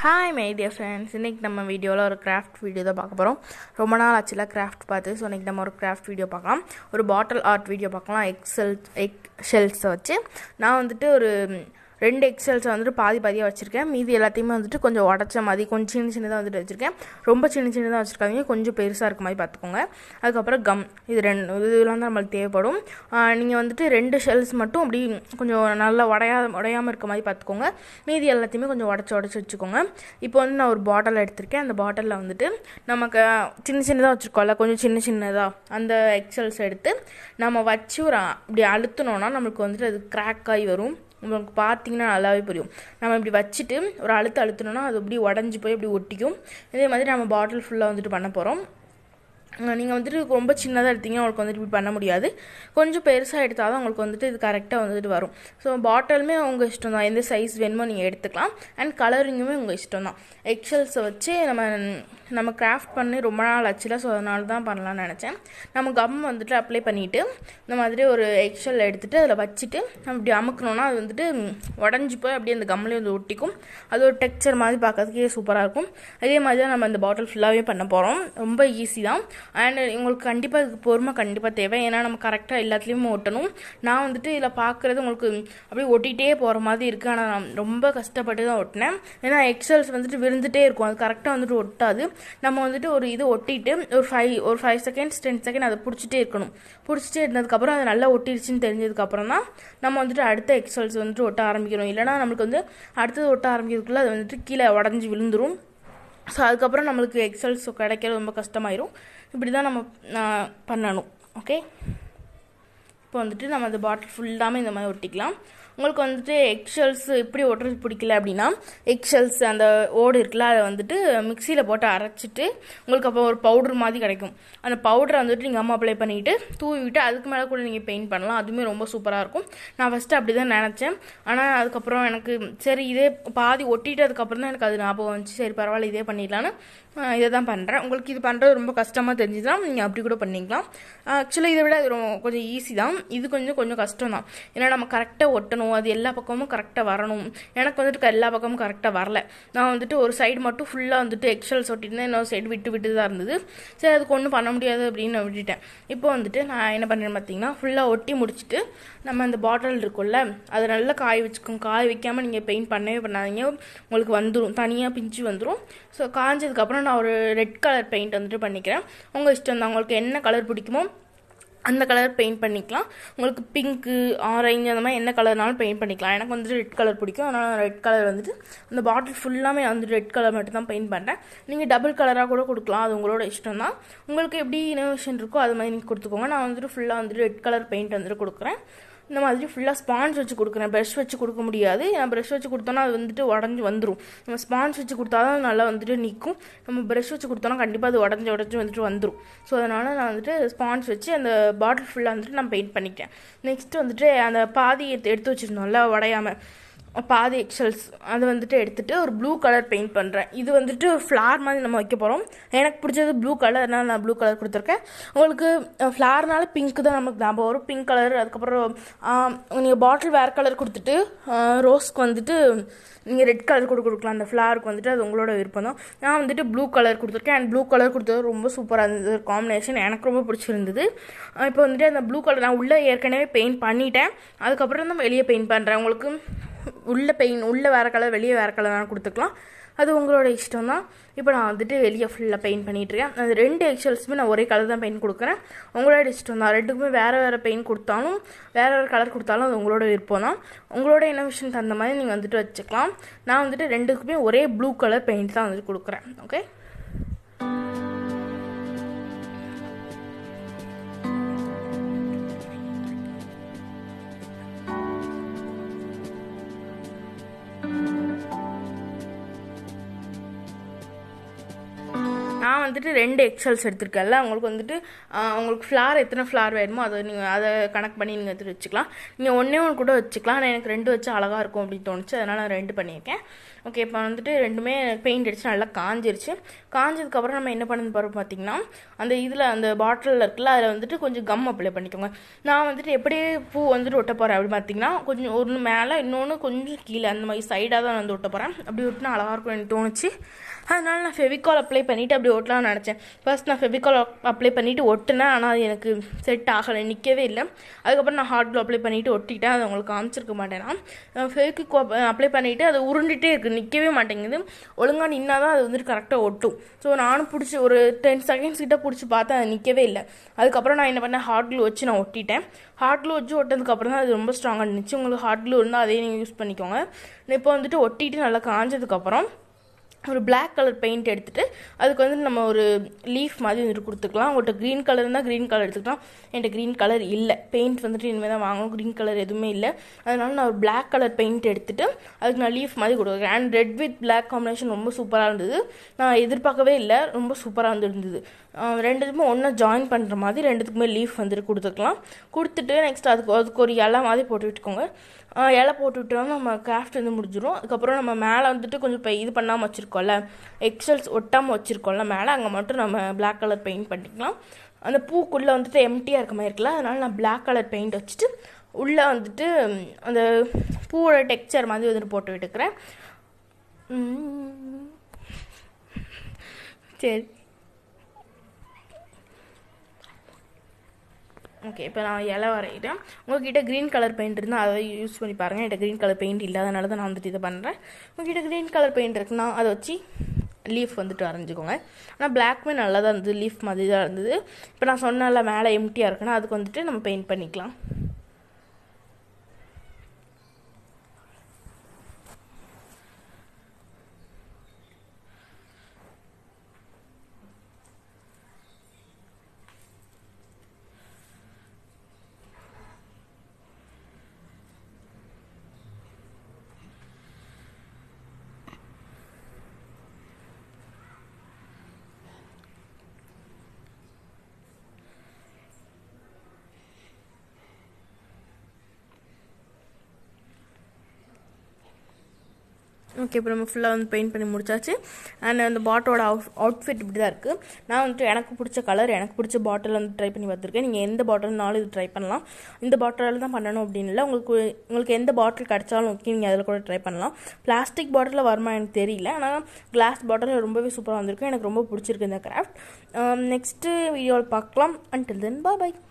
Hi my dear friends இன்றைக்கி நம்ம வீடியோவில் ஒரு கிராஃப்ட் வீடியோ தான் பார்க்க போகிறோம் ரொம்ப நாள் ஆச்சுல கிராஃப்ட் பார்த்து ஸோ இன்றைக்கி நம்ம ஒரு கிராஃப்ட் வீடியோ பார்க்கலாம் ஒரு பாட்டில் ஆர்ட் வீடியோ பார்க்கலாம் எக்ஸல் எக் ஷெல்ஸை வச்சு நான் வந்துட்டு ஒரு ரெண்டு எக்ஸல்ஸை வந்துட்டு பாதி பாதியாக வச்சுருக்கேன் மீதி எல்லாத்தையுமே வந்துட்டு கொஞ்சம் உடச்ச மாதிரி கொஞ்சம் சின்ன சின்னதாக வந்துட்டு வச்சுருக்கேன் ரொம்ப சின்ன சின்னதாக வச்சுருக்காங்க கொஞ்சம் பெருசாக இருக்க மாதிரி பார்த்துக்கோங்க அதுக்கப்புறம் கம் இது ரெண்டு இதெல்லாம் தான் நம்மளுக்கு தேவைப்படும் நீங்கள் வந்துட்டு ரெண்டு ஷெல்ஸ் மட்டும் அப்படி கொஞ்சம் நல்லா உடையா உடையாமல் இருக்க மாதிரி பார்த்துக்கோங்க மீதி எல்லாத்தையுமே கொஞ்சம் உடச்சி உடச்சி வச்சுக்கோங்க இப்போ வந்து நான் ஒரு பாட்டில் எடுத்திருக்கேன் அந்த பாட்டிலில் வந்துட்டு நமக்கு சின்ன சின்னதாக வச்சுருக்கோம்ல கொஞ்சம் சின்ன சின்னதாக அந்த எக்ஸல்ஸ் எடுத்து நம்ம வச்சு ஒரு அப்படி அழுத்தினோன்னா நம்மளுக்கு வந்துட்டு அது கிராக் ஆகி வரும் உங்களுக்கு பார்த்தீங்கன்னா நல்லாவே புரியும் நம்ம இப்படி வச்சுட்டு ஒரு அழுத்த அழுத்தினோன்னா அது அப்படி உடஞ்சி போய் அப்படி ஒட்டிக்கும் இதே மாதிரி நம்ம பாட்டில் ஃபுல்லாக வந்துட்டு பண்ண போகிறோம் நீங்கள் வந்துட்டு ரொம்ப சின்னதாக எடுத்தீங்கன்னா உங்களுக்கு வந்துட்டு இப்படி பண்ண முடியாது கொஞ்சம் பெருசாக எடுத்தால் தான் உங்களுக்கு வந்துட்டு இது கரெக்டாக வந்துட்டு வரும் ஸோ பாட்டிலுமே உங்கள் இஷ்டம் தான் எந்த சைஸ் வேணுமோ நீங்கள் எடுத்துக்கலாம் அண்ட் கலரிங்குமே உங்கள் இஷ்டம் தான் எக்ஸல்ஸை வச்சு நம்ம நம்ம கிராஃப்ட் பண்ணி ரொம்ப நாள் ஆச்சுல ஸோ அதனால தான் பண்ணலாம்னு நினச்சேன் நம்ம கம் வந்துட்டு அப்ளை பண்ணிவிட்டு இந்த மாதிரி ஒரு எக்ஸல் எடுத்துகிட்டு அதில் வச்சுட்டு நம்ம இப்படி அமுக்கணும்னா அது வந்துட்டு உடஞ்சி போய் அப்படியே அந்த கம்லேயே வந்து ஒட்டிக்கும் அது ஒரு டெக்ஸ்சர் மாதிரி பார்க்கறதுக்கே சூப்பராக இருக்கும் அதே மாதிரி தான் நம்ம அந்த பாட்டில் ஃபுல்லாகவே பண்ண போகிறோம் ரொம்ப ஈஸி தான் அண்ட் உங்களுக்கு கண்டிப்பாக இதுக்கு பொறுமை கண்டிப்பாக தேவை ஏன்னா நம்ம கரெக்டாக எல்லாத்துலேயுமே ஒட்டணும் நான் வந்துட்டு இதில் பார்க்குறது உங்களுக்கு அப்படியே ஒட்டிகிட்டே போகிற மாதிரி இருக்குது ஆனால் நான் ரொம்ப கஷ்டப்பட்டு தான் ஒட்டினேன் ஏன்னா எக்ஸல்ஸ் வந்துட்டு விழுந்துட்டே இருக்கும் அது கரெக்டாக வந்துட்டு ஒட்டாது நம்ம வந்துட்டு ஒரு இது ஒட்டிட்டு ஒரு ஃபைவ் ஒரு ஃபைவ் செகண்ட்ஸ் டென் செகண்ட் அதை பிடிச்சிட்டே இருக்கணும் பிடிச்சிட்டே இருந்ததுக்கப்புறம் அது நல்லா ஒட்டிடுச்சுன்னு தெரிஞ்சதுக்கப்புறம் தான் நம்ம வந்துட்டு அடுத்த எக்ஸல்ஸ் வந்துட்டு ஒட்ட ஆரம்பிக்கணும் இல்லைனா நம்மளுக்கு வந்து அடுத்தது ஒட்ட ஆரம்பிக்கிறதுக்குள்ளே அது வந்துட்டு கீழே உடஞ்சி விழுந்துரும் ஸோ அதுக்கப்புறம் நம்மளுக்கு எக்ஸல்ஸ் கிடைக்கிறது ரொம்ப கஷ்டமாயிரும் இப்படி தான் நம்ம பண்ணணும் ஓகே இப்போ வந்துட்டு நம்ம அந்த பாட்டில் ஃபுல்லாமே இந்த மாதிரி ஒட்டிக்கலாம் உங்களுக்கு வந்துட்டு எக்ஷெல்ஸ் எப்படி ஒட்டுறது பிடிக்கல அப்படின்னா எக்ஷெல்ஸ் அந்த ஓடு இருக்குல்ல அதை வந்துட்டு மிக்சியில் போட்டு அரைச்சிட்டு உங்களுக்கு அப்போ ஒரு பவுடர் மாதிரி கிடைக்கும் அந்த பவுடரை வந்துட்டு நீங்கள் அம்மா அப்ளை பண்ணிவிட்டு தூவி விட்டு அதுக்கு மேலே கூட நீங்கள் பெயிண்ட் பண்ணலாம் அதுவுமே ரொம்ப சூப்பராக இருக்கும் நான் ஃபஸ்ட்டு அப்படி தான் நினச்சேன் ஆனால் அதுக்கப்புறம் எனக்கு சரி இதே பாதி ஒட்டிட்டு அதுக்கப்புறம் தான் எனக்கு அது ஞாபகம் வந்துச்சு சரி பரவாயில்ல இதே பண்ணிடலான்னு இதை தான் பண்ணுறேன் உங்களுக்கு இது பண்ணுறது ரொம்ப கஷ்டமாக தெரிஞ்சுதான் நீங்கள் அப்படி கூட பண்ணிக்கலாம் ஆக்சுவலாக இதை விட ரொம்ப கொஞ்சம் ஈஸி தான் இது கொஞ்சம் கொஞ்சம் கஷ்டம் தான் ஏன்னா நம்ம கரெக்டாக ஒட்டணும் அது எல்லா பக்கமும் கரெக்டாக வரணும் எனக்கு வந்துட்டு எல்லா பக்கமும் கரெக்டாக வரல நான் வந்துட்டு ஒரு சைடு மட்டும் ஃபுல்லாக வந்துட்டு எக்ஷல்ஸ் ஒட்டிருந்தேன் இன்னொரு சைடு விட்டு விட்டு தான் இருந்தது சரி அதுக்கு ஒன்றும் பண்ண முடியாது அப்படின்னு நான் விட்டுட்டேன் இப்போ வந்துட்டு நான் என்ன பண்ணுறேன் பார்த்தீங்கன்னா ஃபுல்லாக ஒட்டி முடிச்சுட்டு நம்ம அந்த பாட்டில் இருக்கும்ல அதை நல்லா காய வச்சுக்கோங்க காய வைக்காமல் நீங்கள் பெயிண்ட் பண்ணவே பண்ணாதீங்க உங்களுக்கு வந்துடும் தனியாக பிஞ்சு வந்துடும் ஸோ காஞ்சதுக்கப்புறம் நான் ஒரு ரெட் கலர் பெயிண்ட் வந்துட்டு பண்ணிக்கிறேன் உங்கள் இஷ்டம் தான் உங்களுக்கு என்ன கலர் பிடிக்குமோ அந்த கலர் பெயிண்ட் பண்ணிக்கலாம் உங்களுக்கு பிங்க்கு ஆரஞ்சு அந்த மாதிரி என்ன கலர்னாலும் பெயிண்ட் பண்ணிக்கலாம் எனக்கு வந்துட்டு ரெட் கலர் பிடிக்கும் அதனால் ரெட் கலர் வந்துட்டு அந்த பாட்டில் ஃபுல்லாமே வந்துட்டு ரெட் கலர் மட்டும் தான் பெயிண்ட் பண்ணுறேன் நீங்கள் டபுள் கலராக கூட கொடுக்கலாம் அது உங்களோட இஷ்டம் தான் உங்களுக்கு எப்படி இனோவேஷன் இருக்கோ அது மாதிரி நீங்கள் கொடுத்துக்கோங்க நான் வந்துட்டு ஃபுல்லாக வந்துட்டு ரெட் கலர் பெயிண்ட் வந்துட்டு கொடுக்குறேன் இந்த மாதிரி ஃபுல்லாக ஸ்பான்ஸ் வச்சு கொடுக்குறேன் ப்ரஷ் வச்சு கொடுக்க முடியாது ஏன்னா ப்ரஷ் வச்சு கொடுத்தோன்னா அது வந்துட்டு உடஞ்சி வந்துடும் நம்ம ஸ்பான்ஸ் வச்சு கொடுத்தா தான் நல்லா வந்துட்டு நிற்கும் நம்ம ப்ரஷ் வச்சு கொடுத்தோன்னா கண்டிப்பாக அது உடஞ்சி உடஞ்சி வந்துட்டு வந்துடும் ஸோ அதனால் நான் வந்துட்டு ஸ்பான்ஸ் வச்சு அந்த பாட்டில் ஃபுல்லாக வந்துட்டு நான் பெயிண்ட் பண்ணிட்டேன் நெக்ஸ்ட்டு வந்துட்டு அந்த பாதி எடுத்து எடுத்து வச்சுருந்தோம்ல உடையாமல் பாதி எக்ஸல்ஸ் அதை வந்துட்டு எடுத்துகிட்டு ஒரு ப்ளூ கலர் பெயிண்ட் பண்ணுறேன் இது வந்துட்டு ஃப்ளார் மாதிரி நம்ம வைக்க போகிறோம் எனக்கு பிடிச்சது ப்ளூ கலர் அதனால் நான் ப்ளூ கலர் கொடுத்துருக்கேன் உங்களுக்கு ஃப்ளார்னால பிங்க் தான் நமக்கு ஞாபகம் வரும் பிங்க் கலர் அதுக்கப்புறம் நீங்கள் பாட்டில் வேறு கலர் கொடுத்துட்டு ரோஸ்க்கு வந்துட்டு நீங்கள் ரெட் கலர் கூட கொடுக்கலாம் அந்த ஃப்ளாருக்கு வந்துட்டு அது உங்களோட விருப்பம் தான் நான் வந்துட்டு ப்ளூ கலர் கொடுத்துருக்கேன் அண்ட் ப்ளூ கலர் கொடுத்தது ரொம்ப சூப்பராக இருந்தது காம்பினேஷன் எனக்கு ரொம்ப பிடிச்சிருந்தது இப்போ வந்துட்டு அந்த ப்ளூ கலர் நான் உள்ளே ஏற்கனவே பெயிண்ட் பண்ணிட்டேன் அதுக்கப்புறம் தான் வெளியே பெயிண்ட் பண்ணுறேன் உங்களுக்கு உள்ள பெயிண்ட் உள்ளே வேறு கலர் வெளியே வேறு கலர் வேணால் கொடுத்துக்கலாம் அது உங்களோட இஷ்டம் தான் இப்போ நான் வந்துட்டு வெளியே ஃபுல்லாக பெயிண்ட் பண்ணிகிட்ருக்கேன் அது ரெண்டு எக்ஸல்ஸுமே நான் ஒரே கலர் தான் பெயிண்ட் கொடுக்குறேன் உங்களோட இஷ்டம் தான் ரெண்டுக்குமே வேறு வேறு பெயிண்ட் கொடுத்தாலும் வேறு வேறு கலர் கொடுத்தாலும் அது உங்களோட விருப்பம் தான் உங்களோட இனோவேஷன் தகுந்த மாதிரி நீங்கள் வந்துட்டு வச்சுக்கலாம் நான் வந்துட்டு ரெண்டுக்குமே ஒரே ப்ளூ கலர் பெயிண்ட் தான் வந்துட்டு கொடுக்குறேன் ஓகே நான் வந்துட்டு ரெண்டு எக்ஸல்ஸ் எடுத்திருக்கேன்ல உங்களுக்கு வந்துட்டு ஆஹ், உங்களுக்கு ஃப்ளார் எத்தனை ஃப்ளார் வேணுமோ அதை நீங்கள் அதை கணக்கு பண்ணி நீங்கள் எடுத்து வச்சுக்கலாம் நீங்கள் ஒன்றே ஒன்று கூட வச்சுக்கலாம் ஆனால் எனக்கு ரெண்டு வச்சு அழகாக இருக்கும் அப்படின்னு தோணுச்சு அதனால் நான் ரெண்டு பண்ணியிருக்கேன் ஓகே இப்போ வந்துட்டு ரெண்டுமே பெயிண்ட் அடிச்சு நல்லா காஞ்சிருச்சு காஞ்சதுக்கப்புறம் நம்ம என்ன பண்ண போகிறோம் பார்த்தீங்கன்னா அந்த இதில் அந்த பாட்டிலில் இருக்குல்ல அதில் வந்துட்டு கொஞ்சம் கம் அப்ளை பண்ணிக்கோங்க நான் வந்துட்டு எப்படி பூ வந்துட்டு ஒட்ட போகிறேன் அப்படி பார்த்தீங்கன்னா கொஞ்சம் ஒன்று மேலே இன்னொன்று கொஞ்சம் கீழே அந்த மாதிரி சைடாக தான் வந்து ஒட்ட போகிறேன் அப்படி ஒட்டினா அழகாக இருக்கும் எனக்கு தோணுச்சு அதனால நான் ஃபெவிகால் அப்ளை பண்ணிவிட்டு அப்படி ஒட்டலாம்னு நினச்சேன் ஃபர்ஸ்ட் நான் ஃபெவிகால் அப்ளை பண்ணிவிட்டு ஒட்டினேன் ஆனால் அது எனக்கு செட் ஆகலை நிற்கவே இல்லை அதுக்கப்புறம் நான் ஹாட் க்ளூ அப்ளை பண்ணிவிட்டு ஒட்டிட்டேன் அதை உங்களுக்கு காமிச்சிருக்க மாட்டேன் நான் ஃபெவிக் அப்ளை பண்ணிவிட்டு அது உருண்டுட்டே இருக்குது நிற்கவே மாட்டேங்குது ஒழுங்காக நின்னா தான் அது வந்துட்டு கரெக்டாக ஒட்டும் ஸோ நானும் பிடிச்சி ஒரு டென் செகண்ட்ஸ் கிட்ட பிடிச்சி பார்த்தேன் அது நிற்கவே இல்லை அதுக்கப்புறம் நான் என்ன பண்ணேன் ஹாட் க்ளூ வச்சு நான் ஒட்டிட்டேன் ஹாட் க்ளூ வச்சு ஒட்டதுக்கப்புறம் தான் அது ரொம்ப ஸ்ட்ராங்காக இருந்துச்சு உங்களுக்கு ஹாட் க்ளூ இருந்தால் அதையும் நீங்கள் யூஸ் பண்ணிக்கோங்க இப்போ வந்துட்டு ஒட்டிட்டு நல்லா காஞ்சதுக்கப்புறம் ஒரு Black கலர் பெயிண்ட் எடுத்துட்டு அதுக்கு வந்து நம்ம ஒரு லீஃப் மாதிரி வந்துட்டு கொடுத்துக்கலாம் உங்கள்கிட்ட க்ரீன் கலர் இருந்தால் க்ரீன் கலர் எடுத்துக்கலாம் என்கிட்ட க்ரீன் கலர் இல்லை பெயிண்ட் வந்துட்டு இனிமேல் தான் வாங்கணும் க்ரீன் கலர் எதுவுமே இல்லை அதனால நான் ஒரு Black கலர் பெயிண்ட் எடுத்துட்டு அதுக்கு நான் லீஃப் மாதிரி கொடுக்குறேன் and red with Black combination ரொம்ப சூப்பராக இருந்தது நான் எதிர்பார்க்கவே இல்லை ரொம்ப சூப்பராக வந்துருந்தது ஆஹ் ரெண்டுத்துக்குமே ஒன்றா ஜாயின் பண்ணுற மாதிரி ரெண்டுத்துக்குமே லீஃப் வந்துட்டு கொடுத்துக்கலாம் கொடுத்துட்டு நெக்ஸ்ட் அதுக்கு அதுக்கு ஒரு இலை மாதிரி போட்டு விட்டுக்கோங்க ஆஹ் இலை போட்டு விட்டோம்னா நம்ம கிராஃப்ட் வந்து முடிஞ்சிடும் அதுக்கப்புறம் நம்ம மேலே வந்துட்டு கொஞ்சம் இப்போ இது பண்ணாமல் வச்சுருக்கோம்ல எக்ஸல்ஸ் ஒட்டாமல் வச்சுருக்கோம்ல மேலே அங்கே மட்டும் நம்ம Black கலர் பெயிண்ட் பண்ணிக்கலாம் அந்த பூக்குள்ளே வந்துட்டு எம்டியாக இருக்க மாதிரி இருக்குல்ல அதனால நான் Black கலர் பெயிண்ட் வச்சுட்டு உள்ளே வந்துட்டு ம், அந்த பூவோட டெக்ஸ்சர் மாதிரி வந்துட்டு போட்டு விட்டுக்கிறேன் உம். சரி ஓகே இப்போ நான் இலை வரைகிறேன் உங்ககிட்ட க்ரீன் கலர் பெயிண்ட் இருந்தால் அதை யூஸ் பண்ணி பாருங்கள் என்கிட்ட க்ரீன் கலர் பெயிண்ட் இல்லாதனால தான் நான் வந்துட்டு இதை பண்ணுறேன் உங்ககிட்ட க்ரீன் கலர் பெயிண்ட் இருக்குன்னா அதை வச்சு லீஃப் வந்துட்டு வரைஞ்சிக்கோங்க ஆனால் பிளாக்மே நல்லா தான் இருந்தது லீஃப் மாதிரி தான் இருந்தது இப்போ நான் சொன்னல மேலே எம்டியாக இருக்குன்னா அதுக்கு வந்துட்டு நம்ம பெயிண்ட் பண்ணிக்கலாம் ஓகே இப்போ நம்ம ஃபுல்லாக வந்து பெயிண்ட் பண்ணி முடிச்சாச்சு அண்ட் அந்த பாட்டோட அவுட் அவுட்ஃபிட் இப்படி தான் இருக்குது நான் வந்துட்டு எனக்கு பிடிச்ச கலர் எனக்கு பிடிச்ச பாட்டில் வந்து ட்ரை பண்ணி பார்த்துருக்கேன் நீங்கள் எந்த பாட்டில்னாலும் இது ட்ரை பண்ணலாம் இந்த பாட்டிலில் தான் பண்ணணும் அப்படின்னு இல்லை உங்களுக்கு உங்களுக்கு எந்த பாட்டில் கிடைச்சாலும் ஓகே நீங்கள் அதில் கூட ட்ரை பண்ணலாம் பிளாஸ்டிக் பாட்டிலில் வருமா எனக்கு தெரியல ஆனால் கிளாஸ் பாட்டில் ரொம்பவே சூப்பராக வந்திருக்கு எனக்கு ரொம்ப பிடிச்சிருக்கு இந்த கிராஃப்ட் நெக்ஸ்ட்டு வீடியோவில் பார்க்கலாம் அன்டில் தென் பை